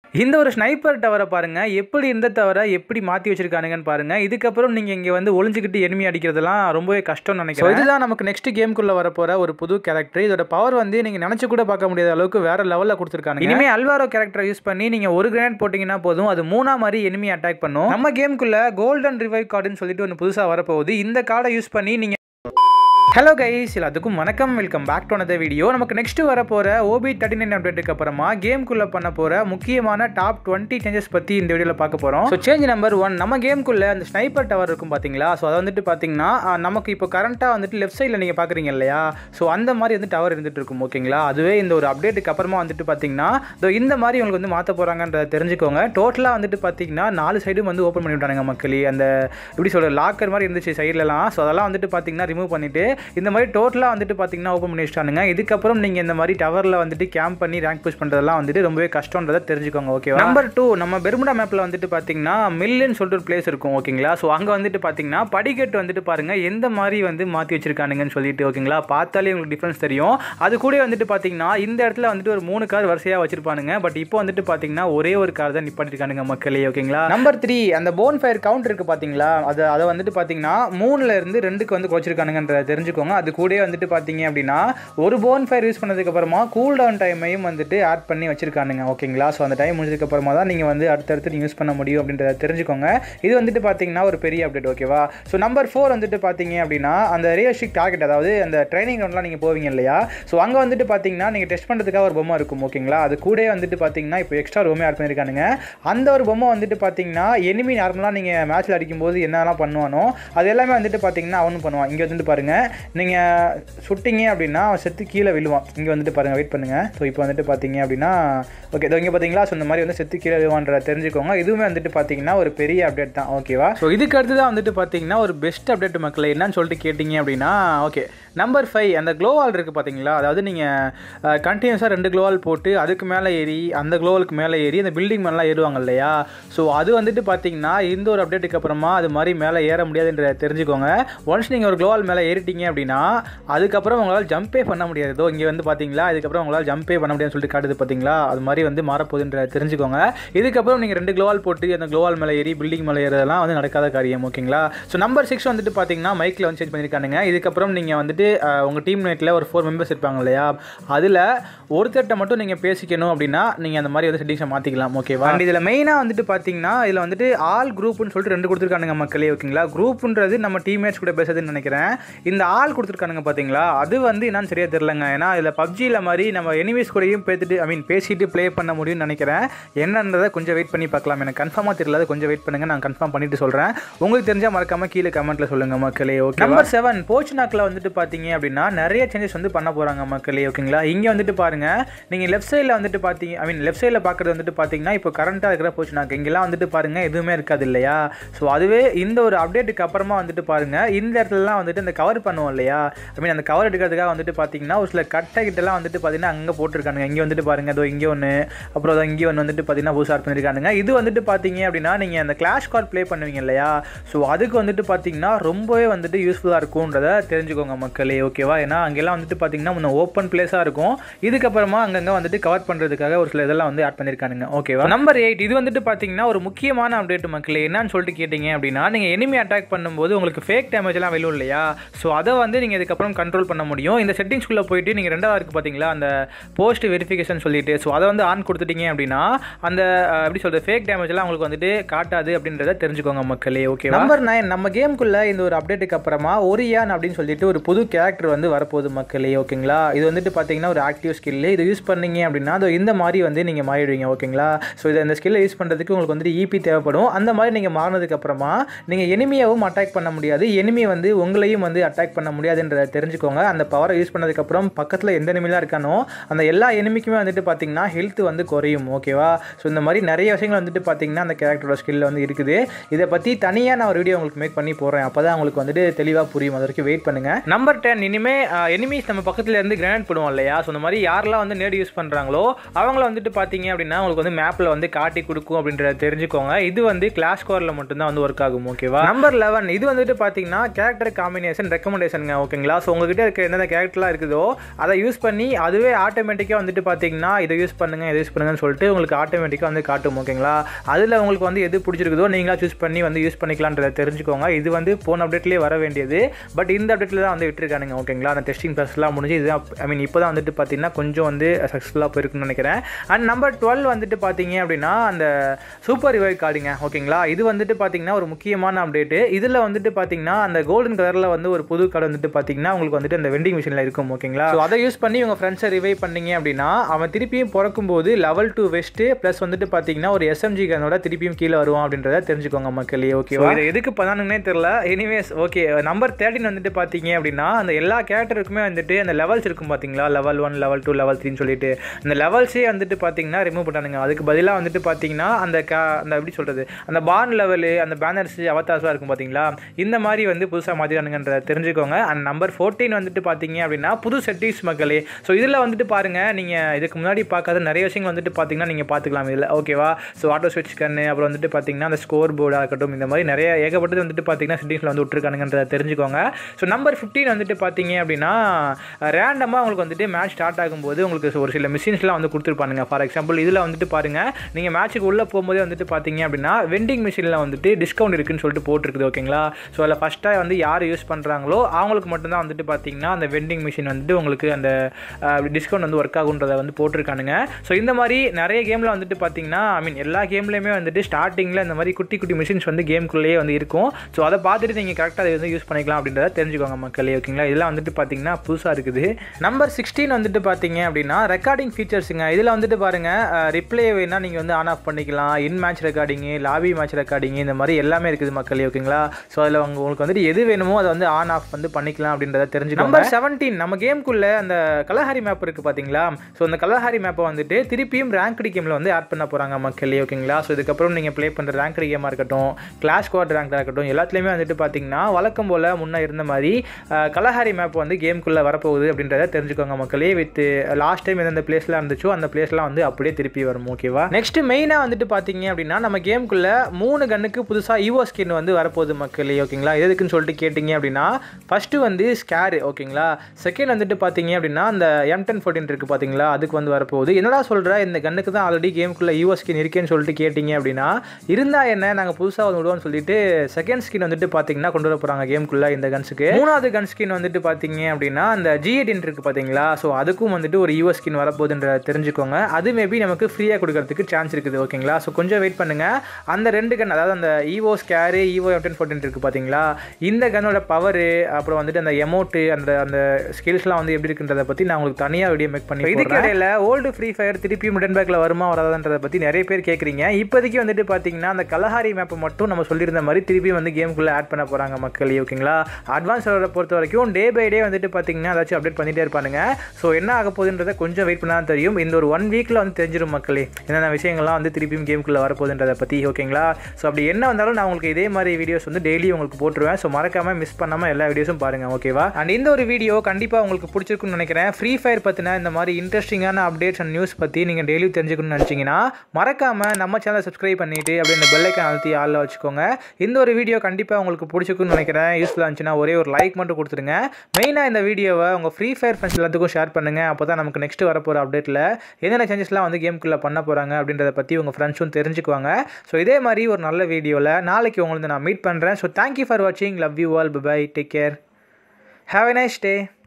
இந்த ஒரு ஸ்னைப்பர் டவரை பாருங்க எப்படி இந்த டவரை எப்படி மாற்றி வச்சிருக்கானுங்கன்னு பாருங்க இதுக்கப்புறம் நீங்கள் இங்கே வந்து ஒளிஞ்சுக்கிட்டு எனிமி அடிக்கிறதெல்லாம் ரொம்பவே கஷ்டம்னு நினைக்கிறேன் இதுதான் நமக்கு நெக்ஸ்ட் கேமுக்குள்ள வரப்போற ஒரு புது கேரக்டர் இதோட பவர் வந்து நீங்கள் நினச்சி கூட பார்க்க முடியாத அளவுக்கு வேற லெவலில் கொடுத்துருக்காங்க இனிமே அல்வாரோ கேரக்டரை யூஸ் பண்ணி நீங்கள் ஒரு கிராண்ட் போட்டிங்கன்னா போதும் அது மூணா மாதிரி எனிமி அட்டாக் பண்ணும் நம்ம கேமுக்குள்ள கோல்டன் ரிவைவ் கார்டுன்னு சொல்லிட்டு ஒன்று புதுசாக வரப்போகுது இந்த கார்டை யூஸ் பண்ணி நீங்கள் ஹலோ கைஸ் எல்லாத்துக்கும் வணக்கம் welcome back to another video நமக்கு நெக்ஸ்ட் வர போகிற ஓபி தேர்ட்டி நைன் அப்டேட்டுக்கு அப்புறமா கேம்குள்ளே பண்ண போகிற முக்கியமான டாப் டுவெண்ட்டி சேஞ்சஸ் பற்றி இந்த வீடியோவில் பார்க்க போகிறோம் ஸோ சேஞ்ச் நம்பர் ஒன் நம்ம கேம்குள்ளே அந்த ஸ்னைப்பர் டவர் இருக்கும் பார்த்தீங்களா ஸோ அதை வந்துட்டு பார்த்தீங்கன்னா ஆஹ், நமக்கு இப்போ கரண்ட்டாக வந்துட்டு லெஃப்ட் சைடில் நீங்கள் பார்க்குறீங்க இல்லையா ஸோ அந்த மாதிரி வந்து டவர் இருந்துட்டு இருக்கும் ஓகேங்களா அதுவே இந்த ஒரு அப்டேட்டுக்கு அப்புறமா வந்துட்டு பார்த்தீங்கன்னா இதோ இந்த மாதிரி உங்களுக்கு வந்து மாற்ற போகிறாங்கன்றத தெரிஞ்சுக்கோங்க டோட்டலாக வந்துட்டு பார்த்தீங்கன்னா நாலு சைடும் வந்து ஓப்பன் பண்ணி விட்டானுங்க மக்களே அந்த எப்படி சொல்ற லாக்கர் மாதிரி இருந்துச்சு சைட்லலாம் ஸோ அதெல்லாம் வந்துட்டு பார்த்தீங்கன்னா ரிமூவ் பண்ணிட்டு இந்த மாதிரி டோட்டலாக வந்துட்டு பார்த்தீங்கன்னா ஓப்பன் பண்ணி வச்சிட்டானுங்க இதுக்கப்புறம் நீங்கள் இந்த மாதிரி டவரில் வந்துட்டு கேம்ப் பண்ணி ரேங்க் புஷ் பண்ணுறதெல்லாம் வந்துட்டு ரொம்பவே கஷ்டன்றதை தெரிஞ்சுக்கோங்க ஓகேவா நம்பர் டூ நம்ம பெர்முடா மேப்பில் வந்துட்டு பார்த்தீங்கன்னா மில்லுன்னு சொல்லிட்டு ஒரு பிளேஸ் இருக்கும் ஓகேங்களா ஸோ அங்கே வந்துட்டு பார்த்தீங்கன்னா படிக்கட்டு வந்துட்டு பாருங்க எந்த மாதிரி வந்து மாற்றி வச்சிருக்கானுங்கன்னு சொல்லிட்டு ஓகேங்களா பார்த்தாலே உங்களுக்கு டிஃப்ரென்ஸ் தெரியும் அது கூட வந்துட்டு பார்த்தீங்கன்னா இந்த இடத்துல வந்துட்டு ஒரு மூணு கார் வரிசையாக வச்சிருப்பானுங்க பட் இப்போ வந்துட்டு பார்த்தீங்கன்னா ஒரே ஒரு கார் தான் நிப்பாட்டிருக்கானுங்க மக்களே ஓகேங்களா நம்பர் த்ரீ அந்த போன் ஃபயர் கவுண்ட் இருக்கு பார்த்தீங்களா அது அதை வந்துட்டு பார்த்தீங்கன்னா மூணுல இருந்து ரெண்டுக்கு வந்து குறைச்சிருக்கானுங்கன்றத தெரிஞ்சுக்கோங்க அது கூட வந்துட்டு பார்த்தீங்க அப்படின்னா ஒரு போன் ஃபயர் யூஸ் பண்ணதுக்கு அப்புறமா கூல் டவுன் டைமையும் வந்துட்டு ஆட் பண்ணி வச்சிருக்கானுங்க ஓகேங்களா ஸோ அந்த டைம் முடிஞ்சதுக்கு அப்புறமா தான் நீங்கள் வந்து அடுத்தடுத்து யூஸ் பண்ண முடியும் அப்படின்றத தெரிஞ்சுக்கோங்க இது வந்துட்டு பார்த்தீங்கன்னா ஒரு பெரிய அப்டேட் ஓகேவா ஸோ நம்பர் ஃபோர் வந்துட்டு பார்த்தீங்க அப்படின்னா அந்த ரியலிஸ்டிக் டார்கெட் அதாவது அந்த ட்ரைனிங் ரவுண்ட்லாம் நீங்கள் போவீங்க இல்லையா ஸோ அங்கே வந்துட்டு பார்த்தீங்கன்னா நீங்கள் டெஸ்ட் பண்ணுறதுக்காக ஒரு பொம்மை இருக்கும் ஓகேங்களா அது கூட வந்துட்டு பார்த்தீங்கன்னா இப்போ எக்ஸ்ட்ரா பொம்மை ஆட் பண்ணியிருக்கானுங்க அந்த ஒரு பொம்மை வந்துட்டு பார்த்தீங்கன்னா எனிமி நார்மலாக நீங்கள் மேட்ச்சில் அடிக்கும்போது என்னெல்லாம் பண்ணுவானோ அது எல்லாமே வந்துட்டு பார்த்தீங்கன்னா அவனும் பண்ணுவான் இங்கே வந்துட்டு பாருங்கள் நீங்கள் சுட்டிங்க அப்படின்னா அவன் செத்து கீழே விழுவான் இங்கே வந்துட்டு பாருங்கள் வெயிட் பண்ணுங்கள் ஸோ இப்போ வந்துட்டு பார்த்தீங்க அப்படின்னா ஓகே இதோ இங்கே பார்த்தீங்களா ஸோ இந்த மாதிரி வந்து செத்து கீழே விழுவான்றத தெரிஞ்சுக்கோங்க இதுவுமே வந்துட்டு பார்த்தீங்கன்னா ஒரு பெரிய அப்டேட் தான் ஓகேவா ஸோ இதுக்கு அடுத்து தான் வந்துட்டு பார்த்தீங்கன்னா ஒரு பெஸ்ட் அப்டேட் மக்களை என்னன்னு சொல்லிட்டு கேட்டிங்க அப்படின்னா ஓகே நம்பர் ஃபைவ் அந்த க்ளோவால் இருக்குது பார்த்தீங்களா அதாவது நீங்கள் கண்டினியூஸாக ரெண்டு க்ளோவால் போட்டு அதுக்கு மேலே ஏறி அந்த க்ளோவலுக்கு மேலே ஏறி அந்த பில்டிங் மேலாம் ஏறுவாங்க இல்லையா ஸோ அது வந்துட்டு பார்த்தீங்கன்னா இந்த ஒரு அப்டேட்டுக்கு அப்புறமா அது மாதிரி மேலே ஏற முடியாதுன்றத தெரிஞ்சுக்கோங்க ஒன்ஸ் நீங்கள் ஒரு க்ளோவால் மேலே ஏறிட்டீங்க அப்படின்னா அதுக்கப்புறம் உங்களால் ஜம்பே பண்ண முடியாது இதோ இங்கே வந்து பார்த்தீங்களா இதுக்கப்புறம் உங்களால் ஜம்பே பண்ண முடியாதுன்னு சொல்லிட்டு காட்டுது பார்த்தீங்களா அது மாதிரி வந்து மாறப்போகுதுன்றத தெரிஞ்சுக்கோங்க இதுக்கப்புறம் நீங்கள் ரெண்டு க்ளோவால் போட்டு அந்த க்ளோவால் மேலே ஏறி பில்டிங் மேலே ஏறதெல்லாம் வந்து நடக்காத காரியம் ஓகேங்களா ஸோ நம்பர் சிக்ஸ் வந்துட்டு பார்த்தீங்கன்னா மைக்கில் வந்து சேஞ்ச் பண்ணியிருக்கானுங்க இதுக்கப்புறம் நீங்கள் வந்துட்டு அஹ், உங்கள் டீம் நைட்டில் ஒரு ஃபோர் மெம்பர்ஸ் இருப்பாங்க இல்லையா அதில் ஒருத்தர்கிட்ட மட்டும் நீங்கள் பேசிக்கணும் அப்படின்னா நீங்கள் அந்த மாதிரி வந்து செட்டிங்ஸை மாற்றிக்கலாம் ஓகேவா அண்ட் இதில் மெயினாக வந்துட்டு பார்த்தீங்கன்னா இதில் வந்துட்டு ஆல் குரூப்னு சொல்லிட்டு ரெண்டு கொடுத்துருக்கானுங்க மக்களே ஓகேங்களா குரூப்ன்றது நம்ம டீம்மேட்ஸ் கூட பேசுறதுன்னு நினைக்கிறேன் இந்த ஆள் கொடுத்துருக்கானுங்க பார்த்தீங்களா அது வந்து என்னன்னு சரியாக தெரிலங்க ஏன்னா இதில் பப்ஜியில் மாதிரி நம்ம எனிமீஸ் கூடயும் பேத்துட்டு ஐ மீன் பேசிட்டு ப்ளே பண்ண முடியும்னு நினைக்கிறேன் என்னன்றதை கொஞ்சம் வெயிட் பண்ணி பார்க்கலாம் எனக்கு கன்ஃபார்மாக தெரியல அது கொஞ்சம் வெயிட் பண்ணுங்க நான் கன்ஃபார்ம் பண்ணிட்டு சொல்கிறேன் உங்களுக்கு தெரிஞ்சால் மறக்காம கீழே கமெண்ட்ல சொல்லுங்க மக்களே ஓகே நம்பர் செவன் போச்சுனாக்கில் வந்துட்டு பார்த்தீங்க அப்படின்னா நிறைய சேஞ்சஸ் வந்து பண்ண போகிறாங்க மக்களே ஓகேங்களா இங்கே வந்துட்டு பாருங்க நீங்கள் லெஃப்ட் சைடில் வந்துட்டு பார்த்தீங்க ஐ மீன் லெஃப்ட் சைடில் பார்க்குறது வந்துட்டு பார்த்தீங்கன்னா இப்போ கரண்ட்டாக இருக்கிற போச்சுனாக்கு இங்கெல்லாம் வந்துட்டு பாருங்க எதுவுமே இருக்காது இல்லையா ஸோ அதுவே இந்த ஒரு அப்டேட்டுக்கு அப்புறமா வந்துட்டு பாருங்க இந்த இடத்துலலாம் வந்துட்டு இந்த கவர் பண்ணுவோம் இல்லையா ஐ மீன் அந்த கவர் எடுக்கிறதுக்காக வந்துட்டு பார்த்தீங்கன்னா ஒரு சில கட்டை கிட்டலாம் வந்துட்டு பார்த்தீங்கன்னா அங்கே போட்டிருக்கானுங்க இங்கே வந்துட்டு பாருங்க அதோ இங்கே ஒன்று அப்புறம் அதோ இங்கே ஒன்று வந்துட்டு பார்த்தீங்கன்னா புதுசாக பண்ணியிருக்கானுங்க இது வந்துட்டு பார்த்தீங்க அப்படின்னா நீங்கள் அந்த கிளாஷ் கார்ட் ப்ளே பண்ணுவீங்க இல்லையா ஸோ அதுக்கு வந்துட்டு பார்த்தீங்கன்னா ரொம்பவே வந்துட்டு யூஸ்ஃபுல்லாக இருக்கும்ன்றத தெரிஞ்சுக்கோங்க மக்களே ஓகேவா ஏன்னா அங்கெல்லாம் வந்துட்டு பார்த்தீங்கன்னா முன்ன ஓப்பன் பிளேஸாக இருக்கும் இதுக்கப்புறமா அங்கங்கே வந்துட்டு கவர் பண்ணுறதுக்காக ஒரு சில இதெல்லாம் வந்து ஆட் பண்ணியிருக்கானுங்க ஓகேவா நம்பர் எயிட் இது வந்துட்டு பார்த்தீங்கன்னா ஒரு முக்கியமான அப்டேட் மக்களே என்னன்னு சொல்லிட்டு கேட்டிங்க அப்படின்னா நீங்கள் எனிமி அட்டாக் பண்ணும்போது உங்களுக்கு ஃபேக் டேமேஜ்லாம் விழும் இல்லையா ஸோ அதை வந்து நீங்கள் இதுக்கப்புறம் கண்ட்ரோல் பண்ண முடியும் இந்த செட்டிங்ஸ்குள்ளே போயிட்டு நீங்கள் ரெண்டாவது இருக்குது பார்த்தீங்களா அந்த போஸ்ட் வெரிஃபிகேஷன் சொல்லிட்டு ஸோ அதை வந்து ஆன் கொடுத்துட்டீங்க அப்படின்னா அந்த அஹ், எப்படி சொல்கிறது ஃபேக் டேமேஜ்லாம் உங்களுக்கு வந்துட்டு காட்டாது அப்படின்றத தெரிஞ்சுக்கோங்க மக்களே ஓகே நம்பர் நைன் நம்ம கேமுக்குள்ளே இந்த ஒரு அப்டேட்டுக்கு அப்புறமா ஒரியான் அப்படின்னு சொல்லிட்டு ஒரு புது கேரக்டர் வந்து வரப்போகுது மக்களே ஓகேங்களா இது வந்துட்டு பார்த்தீங்கன்னா ஒரு ஆக்டிவ் ஸ்கில்லு இது யூஸ் பண்ணீங்க அப்படின்னா அது இந்த மாதிரி வந்து நீங்கள் மாறிடுவீங்க ஓகேங்களா ஸோ இதை இந்த ஸ்கில்லை யூஸ் பண்ணுறதுக்கு உங்களுக்கு வந்துட்டு ஈபி தேவைப்படும் அந்த மாதிரி நீங்கள் மாறினதுக்கு அப்புறமா நீங்கள் எனிமியாவும் அட்டாக் பண்ண முடியாது எனிமி வந்து உங்களையும் வந்து அட்டாக் பண்ண முடியாதுன்றதை தெரிஞ்சுக்கோங்க அந்த பவரை யூஸ் பண்ணதுக்கப்புறம் பக்கத்தில் எந்த எனிமிலாம் இருக்கானோ அந்த எல்லா எனிமிக்குமே வந்துட்டு பார்த்தீங்கன்னா ஹெல்த் வந்து குறையும் ஓகேவா ஸோ இந்த மாதிரி நிறைய விஷயங்கள் வந்துட்டு பார்த்தீங்கன்னா அந்த கேரக்டரோட ஸ்கில்ல வந்து இருக்குது இதை பற்றி தனியாக நான் ஒரு வீடியோ உங்களுக்கு மேக் பண்ணி போடுறேன் அப்போ தான் உங்களுக்கு வந்துட்டு தெளிவாக புரியும் அது வரைக்கும் வெயிட் பண்ணுங்க நம்பர் டென் இனிமே எனிமீஸ் நம்ம பக்கத்துல இருந்து கிரானைட் போடுவோம் இல்லையா ஸோ இந்த மாதிரி யாரெல்லாம் வந்து நேடு யூஸ் பண்ணுறாங்களோ அவங்கள வந்துட்டு பார்த்தீங்க அப்படின்னா உங்களுக்கு வந்து மேப்பில் வந்து காட்டி கொடுக்கும் அப்படின்றத தெரிஞ்சுக்கோங்க இது வந்து கிளாஸ் ஸ்கோரில் மட்டும்தான் வந்து ஒர்க் ஆகும் ஓகேவா நம்பர் லெவன் இது வந்துட்டு பார்த்தீங்கன்னா கேரக்டர் காம்பினேஷன் ரெக்கமெண்டேஷன் கஸ்டமைசேஷனுங்க ஓகேங்களா ஸோ உங்ககிட்ட இருக்க எந்தெந்த கேரக்டர்லாம் இருக்குதோ அதை யூஸ் பண்ணி அதுவே ஆட்டோமேட்டிக்காக வந்துட்டு பார்த்தீங்கன்னா இதை யூஸ் பண்ணுங்க இதை யூஸ் பண்ணுங்கன்னு சொல்லிட்டு உங்களுக்கு ஆட்டோமேட்டிக்காக வந்து காட்டும் ஓகேங்களா அதில் உங்களுக்கு வந்து எது பிடிச்சிருக்குதோ நீங்களா சூஸ் பண்ணி வந்து யூஸ் பண்ணிக்கலான்றதை தெரிஞ்சுக்கோங்க இது வந்து போன அப்டேட்லேயே வர வேண்டியது பட் இந்த அப்டேட்டில் தான் வந்து விட்டுருக்கானுங்க ஓகேங்களா அந்த டெஸ்டிங் ப்ராசஸ்லாம் முடிஞ்சு இதுதான் ஐ மீன் இப்போ தான் வந்துட்டு பார்த்தீங்கன்னா கொஞ்சம் வந்து சக்ஸஸ்ஃபுல்லாக போயிருக்குன்னு நினைக்கிறேன் அண்ட் நம்பர் டுவெல் வந்துட்டு பார்த்தீங்க அப்படின்னா அந்த சூப்பர் ரிவைவ் கார்டுங்க ஓகேங்களா இது வந்துட்டு பார்த்தீங்கன்னா ஒரு முக்கியமான அப்டேட்டு இதில் வந்துட்டு பார்த்தீங்கன்னா அந்த கோல்டன் கலரில் வந்து ஒரு புது கார்டு வந்துட்டு பார்த்தீங்கன்னா உங்களுக்கு வந்துட்டு அந்த வெண்டிங் மிஷினில் இருக்கும் ஓகேங்களா ஸோ அதை யூஸ் பண்ணி உங்கள் ஃப்ரெண்ட்ஸை ரிவைவ் பண்ணீங்க அப்படின்னா அவன் திருப்பியும் பிறக்கும்போது லெவல் டூ வெஸ்ட்டு ப்ளஸ் வந்துட்டு பார்த்தீங்கன்னா ஒரு எஸ்எம்ஜி கனோட திருப்பியும் கீழே வருவான் அப்படின்றத தெரிஞ்சுக்கோங்க மக்களே ஓகேவா இது எதுக்கு பண்ணணுன்னே தெரில எனிவேஸ் ஓகே நம்பர் தேர்ட்டின் வந்துட்டு பார்த்தீங்க அப்படின்னா அந்த எல்லா கேரக்டருக்குமே வந்துட்டு அந்த லெவல்ஸ் இருக்கும் பார்த்தீங்களா level one level two level த்ரீன்னு சொல்லிட்டு அந்த லெவல்ஸே வந்துட்டு பார்த்தீங்கன்னா ரிமூவ் பண்ணானுங்க அதுக்கு பதிலாக வந்துட்டு பார்த்தீங்கன்னா அந்த கா அந்த எப்படி சொல்கிறது அந்த பார்ன் லெவலு அந்த பேனர்ஸ் அவதார்ஸ்லாம் இருக்கும் பார்த்தீங்களா இந்த மாதிரி வந்து புதுசாக மாற்றிடானுங்கன்றத தெரிஞ்சுக்கோங்க அண்ட் நம்பர் ஃபோர்டீன் வந்துட்டு பார்த்தீங்க அப்படின்னா புது செட்டிங்ஸ் மக்களே ஸோ இதில் வந்துட்டு பாருங்கள் நீங்கள் இதுக்கு முன்னாடி பார்க்காத நிறைய விஷயங்கள் வந்துட்டு பார்த்தீங்கன்னா நீங்கள் பார்த்துக்கலாம் இதில் ஓகேவா ஸோ ஆட்டோ ஸ்விட்ச் கண்ணு அப்புறம் வந்துட்டு பார்த்தீங்கன்னா அந்த ஸ்கோர் போர்டாக இருக்கட்டும் இந்த மாதிரி நிறைய ஏகப்பட்டது வந்துட்டு பார்த்தீங்கன்னா செட்டிங்ஸில் வந்து விட்டுருக்கானுங்கன்றத தெரிஞ்சுக்கோங்க ஸோ நம்பர் ஃபிஃப்டீன் வந்துட்டு பார்த்தீங்க அப்படின்னா ரேண்டமாக உங்களுக்கு வந்துட்டு மேட்ச் ஸ்டார்ட் ஆகும்போது உங்களுக்கு ஒரு சில மிஷின்ஸ்லாம் வந்து கொடுத்துருப்பானுங்க ஃபார் எக்ஸாம்பிள் இதில் வந்துட்டு பாருங்கள் நீங்கள் மேட்ச்சுக்கு உள்ளே போகும்போதே வந்துட்டு பார்த்தீங்க அப்படின்னா வெண்டிங் மிஷினில் வந்துட்டு டிஸ்கவுண்ட் இருக்குன்னு சொல்லிட்டு போட்டிருக்குது ஓகேங்களா ஸோ அதில் ஃபஸ்ட்டாக வந்து யார் யூஸ் பண்ணுறாங்களோ அவங்களுக்கு மட்டும்தான் வந்துட்டு பார்த்தீங்கன்னா அந்த வெண்டிங் மிஷின் வந்துட்டு உங்களுக்கு அந்த டிஸ்கவுண்ட் வந்து ஒர்க் ஆகுன்றதை வந்து போட்டிருக்கானுங்க ஸோ இந்த மாதிரி நிறைய கேமில் வந்துட்டு பார்த்தீங்கன்னா ஐ மீன் எல்லா கேம்லேயுமே வந்துட்டு ஸ்டார்டிங்கில் இந்த மாதிரி குட்டி குட்டி மிஷின்ஸ் வந்து கேம்குள்ளேயே வந்து இருக்கும் ஸோ அதை பார்த்துட்டு நீங்கள் கரெக்டாக அதை வந்து யூஸ் பண்ணிக்கலாம் அப்படின்றத தெரிஞ்சுக்கோங்க மக்களே ஓகேங்களா இதெல்லாம் வந்துட்டு பார்த்தீங்கன்னா புதுசாக இருக்குது நம்பர் சிக்ஸ்டீன் வந்துட்டு பார்த்தீங்க அப்படின்னா ரெக்கார்டிங் ஃபீச்சர்ஸுங்க இதில் வந்துட்டு பாருங்கள் ரிப்ளே வேணால் நீங்கள் வந்து ஆன் ஆஃப் பண்ணிக்கலாம் in match recording lobby match recording இந்த மாதிரி எல்லாமே இருக்குது மக்களே ஓகேங்களா ஸோ அதில் உங்களுக்கு வந்துட்டு எது வேணுமோ அதை வந்து ஆன் ஆஃப் வந்து பண்ணிக்கலாம் அப்படின்றத தெரிஞ்சுக்கோங்க நம்பர் செவன்டீன் நம்ம கேம்குள்ளே அந்த கலஹாரி மேப் இருக்குது பார்த்தீங்களா ஸோ அந்த கலஹாரி மேப்பை வந்துட்டு திருப்பியும் ரேங்க்டு கேமில் வந்து ஆட் பண்ண போகிறாங்க மக்களே ஓகேங்களா ஸோ இதுக்கப்புறம் நீங்கள் ப்ளே பண்ணுற ரேங்க்டு கேமாக இருக்கட்டும் கிளாஸ் ஸ்குவாட் ரேங்காக இருக்கட்டும் எல்லாத்துலேயுமே வந்துட்டு பார்த்தீங்கன்னா வழக்கம் போல் முன்னே இருந்த மாதிரி அஹ், கலஹாரி மேப் வந்து கேம்குள்ளே வரப்போகுது அப்படின்றத தெரிஞ்சுக்கோங்க மக்களே வித் லாஸ்ட் டைம் எந்தெந்த பிளேஸ்லாம் இருந்துச்சோ அந்த பிளேஸ்லாம் வந்து அப்படியே திருப்பி வரும் ஓகேவா நெக்ஸ்ட் மெயினாக வந்துட்டு பார்த்தீங்க அப்படின்னா நம்ம கேம்குள்ளே மூணு கன்னுக்கு புதுசாக ஈவோ ஸ்கின் வந்து வரப்போகுது மக்களே ஓகேங்களா இது எதுக்குன்னு சொல்லிட்டு கேட்டிங்க அப்படின்னா ஃபஸ்ட்டு வந்து ஸ்கேரு ஓகேங்களா செகண்ட் வந்துட்டு பார்த்தீங்க அப்படின்னா அந்த எம் டென் ஃபோர்டீன் இருக்குது பார்த்தீங்களா அதுக்கு வந்து வரப்போகுது என்னடா சொல்கிற இந்த கன்னுக்கு தான் ஆல்ரெடி கேமுக்குள்ளே ஈவோ ஸ்கின் இருக்கேன்னு சொல்லிட்டு கேட்டிங்க அப்படின்னா இருந்தால் என்ன நாங்கள் புதுசாக வந்து விடுவோம்னு சொல்லிட்டு செகண்ட் ஸ்கின் வந்துட்டு பார்த்தீங்கன்னா கொண்டு வர போகிறாங்க கேமுக்குள்ளே இந்த கன்ஸுக்கு மூணாவது கன் ஸ்கின் வந்துட்டு பார்த்தீங்க அப்படின்னா அந்த ஜிஎடின் இருக்குது பார்த்தீங்களா ஸோ அதுக்கும் வந்துட்டு ஒரு ஈவோ ஸ்கின் வரப்போகுதுன்ற தெரிஞ்சுக்கோங்க அது மேபி நமக்கு ஃப்ரீயாக கொடுக்கறதுக்கு சான்ஸ் இருக்குது ஓகேங்களா ஸோ கொஞ்சம் வெயிட் பண்ணுங்கள் அந்த ரெண்டு கன் அதாவது அந்த Evo scar Evo M ten fourteen இருக்குது பார்த்தீங்களா இந்த கன்னோட பவரு அப்புறம் வந்துட்டு அந்த எமௌண்ட்டு அந்த அந்த ஸ்கில்ஸ்லாம் வந்து எப்படி இருக்குன்றதை பற்றி நான் உங்களுக்கு தனியாக வீடியோ மேக் பண்ணி இதுக்கு இடையில ஓல்டு ஃப்ரீ ஃபயர் திருப்பி மிடன் பேக்கில் வருமா வராதான்றதை பற்றி நிறைய பேர் கேட்குறீங்க இப்போதைக்கு வந்துட்டு பார்த்தீங்கன்னா அந்த கலஹாரி மேப்பை மட்டும் நம்ம சொல்லியிருந்த மாதிரி திருப்பி வந்து கேமுக்குள்ளே ஆட் பண்ண போகிறாங்க மக்கள் ஓகேங்களா அட்வான்ஸ் பொறுத்த வரைக்கும் டே பை டே வந்துட்டு பார்த்தீங்கன்னா ஏதாச்சும் அப்டேட் பண்ணிட்டே இருப்பானுங்க ஸோ என்ன ஆக போகுதுன்றதை கொஞ்சம் வெயிட் பண்ணா தான் தெரியும் இந்த ஒரு ஒன் வீக்கில் வந்து தெரிஞ்சிடும் மக்களே என்னென்ன விஷயங்கள்லாம் வந்து திருப்பியும் கேமுக்குள்ளே வரப்போகுதுன்றதை பற்றி ஓகேங்களா ஸோ அப்படி என்ன வந்தாலும் நான் உங்களுக்கு இதே மாதிரி வீடியோஸ் வந்து டெய்லி உங்களுக்கு போட்டுருவேன் ஸோ மறக்காமல் மிஸ் பண்ணாமல் எல்லா வீடியோஸும் பாருங்கள் ஓகேவா அண்ட் இந்த ஒரு வீடியோ கண்டிப்பாக உங்களுக்கு பிடிச்சிருக்குன்னு நினைக்கிறேன் ஃப்ரீ ஃபயர் பற்றின இந்த மாதிரி இன்ட்ரெஸ்டிங்கான அப்டேட்ஸ் அண்ட் நியூஸ் பற்றி நீங்கள் டெய்லி தெரிஞ்சுக்கணும்னு நினச்சிங்கன்னா மறக்காமல் நம்ம சேனலை சப்ஸ்கிரைப் பண்ணிவிட்டு அப்படியே இந்த பெல்லைக்கன் அழுத்தி ஆளில் வச்சுக்கோங்க இந்த ஒரு வீடியோ கண்டிப்பாக உங்களுக்கு பிடிச்சிருக்குன்னு நினைக்கிறேன் யூஸ்ஃபுல்லாக இருந்துச்சுன்னா ஒரே ஒரு லைக் மட்டும் கொடுத்துருங்க மெயினாக இந்த வீடியோவை உங்கள் ஃப்ரீ ஃபயர் ஃப்ரெண்ட்ஸ் எல்லாத்துக்கும் ஷேர் பண்ணுங்கள் அப்போ தான் நமக்கு நெக்ஸ்ட் வரப்போகிற அப்டேட்டில் என்னென்ன சேஞ்சஸ்லாம் வந்து கேமுக்குள்ளே பண்ண போகிறாங்க அப்படின்றத பற்றி உங்கள் ஃப்ரெண்ட்ஸும் தெரிஞ்சுக்குவாங்க ஸோ இதே மாதிரி ஒரு நல்ல வீடியோவில் நாளைக்கு உங்களுக்கு நான் மீட் பண்ணுறேன் ஸோ தேங்க்யூ ஃபார் வாட்சிங் love you all bye take care have a nice day